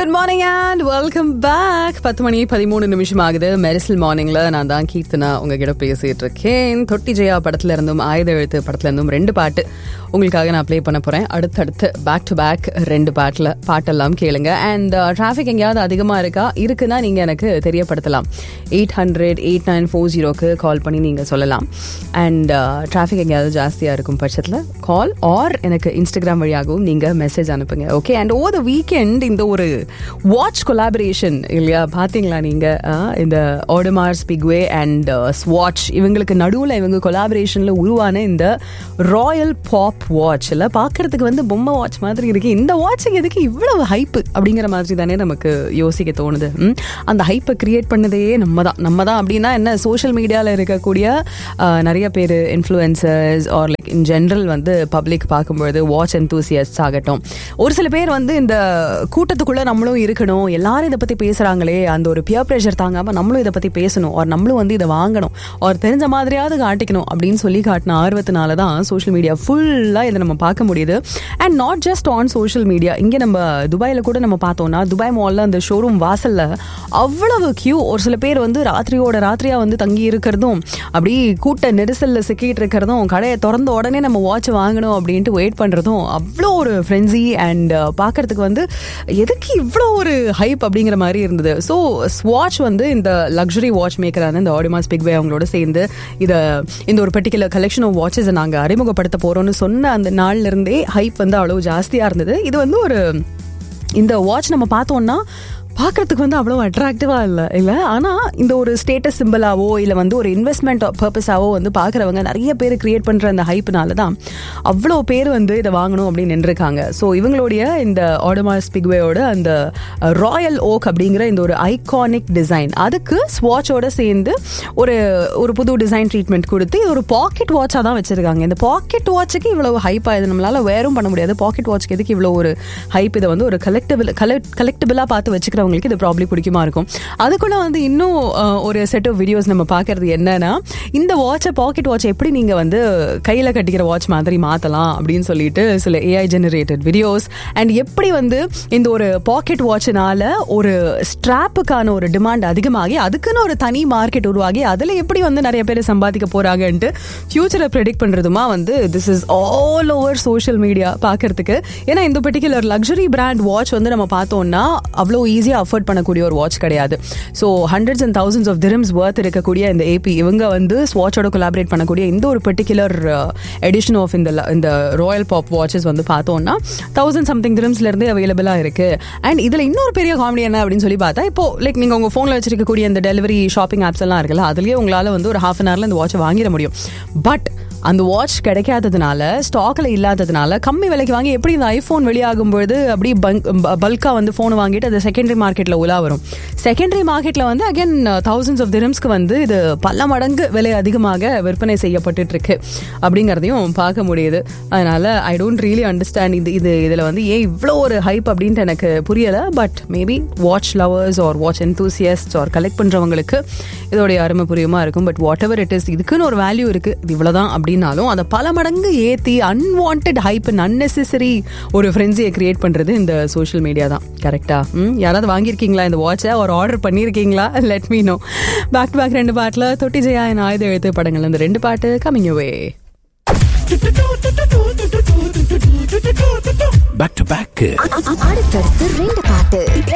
Good morning and welcome back பத்து மணி பதிமூணு நிமிஷம் ஆகுது மெரிசல் மார்னிங்ல நான் தான் கீர்த்தனா உங்ககிட்ட பேசிட்டு இருக்கேன் தொட்டி ஜெயா படத்துல இருந்தும் ஆயுத எழுத்து படத்துல இருந்தும் ரெண்டு பாட்டு உங்களுக்காக நான் ப்ளே பண்ண போறேன் அடுத்தடுத்து பேக் டு பேக் ரெண்டு பாட்டில் பாட்டெல்லாம் கேளுங்க அண்ட் டிராஃபிக் எங்கேயாவது அதிகமாக இருக்கா இருக்குன்னா நீங்கள் எனக்கு தெரியப்படுத்தலாம் eight hundred eight nine four ஜீரோக்கு கால் பண்ணி நீங்கள் சொல்லலாம் அண்ட் டிராஃபிக் எங்கேயாவது ஜாஸ்தியாக இருக்கும் பட்சத்தில் கால் ஆர் எனக்கு இன்ஸ்டாகிராம் வழியாகவும் நீங்கள் மெசேஜ் அனுப்புங்க okay and over the weekend இந்த ஒரு வாட்ச் கொலாபரேஷன் இல்லையா பார்த்தீங்களா நீங்கள் இந்த ஆடமார்ஸ் பிக்வே அண்ட் ஸ்வாட்ச் இவங்களுக்கு நடுவில் இவங்க கொலாபரேஷனில் உருவான இந்த ராயல் பாப் வாட்ச் இல்லை பார்க்கறதுக்கு வந்து பொம்மை வாட்ச் மாதிரி இருக்கு இந்த வாட்சுக்கு எதுக்கு இவ்வளவு ஹைப்பு அப்படிங்கிற மாதிரி தானே நமக்கு யோசிக்க தோணுது ம்? அந்த ஹைப்பை கிரியேட் பண்ணதே நம்ம தான் நம்ம தான் அப்படின்னா என்ன சோஷியல் மீடியாவில் இருக்கக்கூடிய ஆஹ், நிறைய பேர் influencers are like in general வந்து பப்ளிக் பார்க்கும்பொழுது வாட்ச் என்தூசியஸ்ட் ஆகட்டும் ஒரு சில பேர் வந்து இந்த கூட்டத்துக்குள்ள நம்மளும் இருக்கணும் எல்லாரும் இதை பத்தி பேசுறாங்களே அந்த ஒரு பியர் ப்ரெஷர் தாங்காம நம்மளும் இதை பத்தி பேசணும் ஆர் நம்மளும் வந்து இதை வாங்கணும் ஆர் தெரிஞ்ச மாதிரியாவது காட்டிக்கணும் அப்படின்னு சொல்லி காட்டின ஆர்வத்தினால தான் சோஷியல் மீடியா ஃபுல்லா இதை நம்ம பார்க்க முடியுது and not just on social media இங்க நம்ம துபாயில கூட நம்ம பார்த்தோம்னா துபாய் மால்ல அந்த ஷோரூம் வாசல்ல அவ்வளவு கியூ ஒரு சில பேர் வந்து ராத்திரியோட ராத்திரியா வந்து தங்கி இருக்கிறதும் அப்படி கூட்ட நெரிசல்ல சிக்கிட்டு இருக்கிறதும் கடையை திறந்த உடனே நம்ம வாட்ச் வாங்கணும் அப்படின்ட்டு வெயிட் பண்றதும் அவ்வளோ ஒரு ஃப்ரெண்ட்ஸி அண்ட் பார்க்கறதுக்கு வந்து எதுக்கு இவ்வளோ ஒரு ஹைப் அப்படிங்கிற மாதிரி இருந்தது ஸோ ஸ்வாட்ச் வந்து இந்த லக்ஸரி வாட்ச் மேக்கரான இந்த ஆடிமாஸ் பிக்வே அவங்களோட சேர்ந்து இதை இந்த ஒரு பர்டிகுலர் கலெக்ஷன் ஆஃப் வாட்சஸை நாங்கள் அறிமுகப்படுத்த போறோம்னு சொன்ன அந்த நாள்ல இருந்தே ஹைப் வந்து அவ்வளோ ஜாஸ்தியாக இருந்தது இது வந்து ஒரு இந்த வாட்ச் நம்ம பார்த்தோம்னா பார்க்கறதுக்கு வந்து அவ்வளோ அட்ராக்டிவாக இல்லை இல்லை ஆனால் இந்த ஒரு ஸ்டேட்டஸ் சிம்பிளாவோ இல்லை வந்து ஒரு இன்வெஸ்ட்மெண்ட் பர்பஸாவோ வந்து பார்க்குறவங்க நிறைய பேர் கிரியேட் பண்ணுற அந்த ஹைப்னால தான் அவ்வளோ பேர் வந்து இதை வாங்கணும் அப்படின்னு நின்றுருக்காங்க ஸோ இவங்களுடைய இந்த ஆடமாஸ் பிக்வேயோட அந்த ராயல் ஓக் அப்படிங்கிற இந்த ஒரு ஐகானிக் டிசைன் அதுக்கு ஸ்வாட்சோட சேர்ந்து ஒரு ஒரு புது டிசைன் ட்ரீட்மெண்ட் கொடுத்து இது ஒரு பாக்கெட் வாட்சாக தான் வச்சிருக்காங்க இந்த பாக்கெட் வாட்சுக்கு இவ்வளவு ஹைப்பாக இது நம்மளால வேறும் பண்ண முடியாது பாக்கெட் வாட்ச்க்கு எதுக்கு இவ்வளோ ஒரு ஹைப் இதை வந்து ஒரு கலெக்டபிள் கலெக்டபிளாக பார்த்து வச்சுக்கிறவங்களுக்கு இது ப்ராப்ளி பிடிக்குமா இருக்கும் அதுக்குள்ள வந்து இன்னும் அஹ், ஒரு செட் ஆஃப் வீடியோஸ் நம்ம பார்க்கறது என்னன்னா இந்த வாட்சை பாக்கெட் வாட்ச் எப்படி நீங்க வந்து கையில கட்டிக்கிற வாட்ச் மாதிரி மாத்தலாம் அப்படின்னு சொல்லிட்டு சில ஏஐ ஜெனரேட்டட் வீடியோஸ் அண்ட் எப்படி வந்து இந்த ஒரு பாக்கெட் வாட்ச்னால ஒரு ஸ்ட்ராப்புக்கான ஒரு டிமாண்ட் அதிகமாகி அதுக்குன்னு ஒரு தனி மார்க்கெட் உருவாகி அதுல எப்படி வந்து நிறைய பேர் சம்பாதிக்க போறாங்கன்ட்டு ஃபியூச்சரை ப்ரெடிக்ட் பண்றதுமா வந்து this is all over social media பார்க்கறதுக்கு ஏன்னா இந்த பர்டிகுலர் லக்ஸரி பிராண்ட் வாட்ச் வந்து நம்ம பார்த்தோம்னா அவ்வளோ ஈஸியாக அஃபோர்ட் பண்ணக்கூடிய ஒரு வாட்ச் கிடையாது so hundreds and thousands of dirhams worth இருக்கக்கூடிய இந்த ஏபி இவங்க வந்து ஸ்வாட்சோட கொலாபரேட் பண்ணக்கூடிய இந்த ஒரு பர்டிகுலர் எடிஷன் ஆஃப் இந்த ல- இந்த ராயல் பாப் வாட்சஸ் வந்து பார்த்தோம்னா தௌசண்ட் சம்திங் திரம்ஸ்ல இருந்து அவைலபிளாக இருக்கு அண்ட் இதுல இன்னொரு பெரிய காமெடி என்ன அப்படின்னு சொல்லி பார்த்தா இப்போ லைக் நீங்க உங்க ஃபோனில் வச்சிருக்கக்கூடிய இந்த டெலிவரி ஷாப்பிங் ஆப்ஸ் எல்லாம் இருக்குல்ல அதுலயே உங்களால வந்து ஒரு ஹாஃப் அன் ஹவர்ல இந்த வாட்சை வாங்கிட முடியும் பட் அந்த வாட்ச் கிடைக்காததுனால ஸ்டாக்ல இல்லாததுனால கம்மி விலைக்கு வாங்கி எப்படி இந்த ஐபோன் வெளியாகும் பொழுது அப்படி பல்கா வந்து ஃபோன் வாங்கிட்டு அது செகண்டரி மார்க்கெட்ல உலா வரும் செகண்டரி மார்க்கெட்ல வந்து அகைன் தௌசண்ட்ஸ் ஆஃப் திரம்ஸ்க்கு வந்து இது பல மடங்கு விலை அதிகமாக விற்பனை செய்யப்பட்டுட்டு இருக்கு அப்படிங்கிறதையும் பார்க்க முடியுது அதனால ஐ டோன்ட் ரியலி அண்டர்ஸ்டாண்ட் இது இது இதுல வந்து ஏன் இவ்வளோ ஒரு ஹைப் அப்படின்ட்டு எனக்கு புரியல but maybe watch lovers are watch enthusiasts are collect பண்றவங்களுக்கு இதோடைய அருமை புரியுமா இருக்கும் but whatever it is இதுக்குன்னு ஒரு வேல்யூ இருக்கு இது இவ்வளவுதான் அப்படின்னாலும் அதை பல மடங்கு ஏத்தி அன்வான்ட் ஹைப் அன்னெசரி ஒரு ஃப்ரெண்ட்ஸியை கிரியேட் பண்றது இந்த சோஷியல் மீடியா தான் கரெக்டா ம் யாராவது வாங்கியிருக்கீங்களா இந்த வாட்சை ஒரு ஆர்டர் பண்ணியிருக்கீங்களா let me know back to back ரெண்டு பாட்டில் தொட்டி ஜெயா என் ஆயுத எழுத்து படங்கள் இந்த ரெண்டு பாட்டு coming away back to back அடுத்தடுத்து ரெண்டு பாட்டு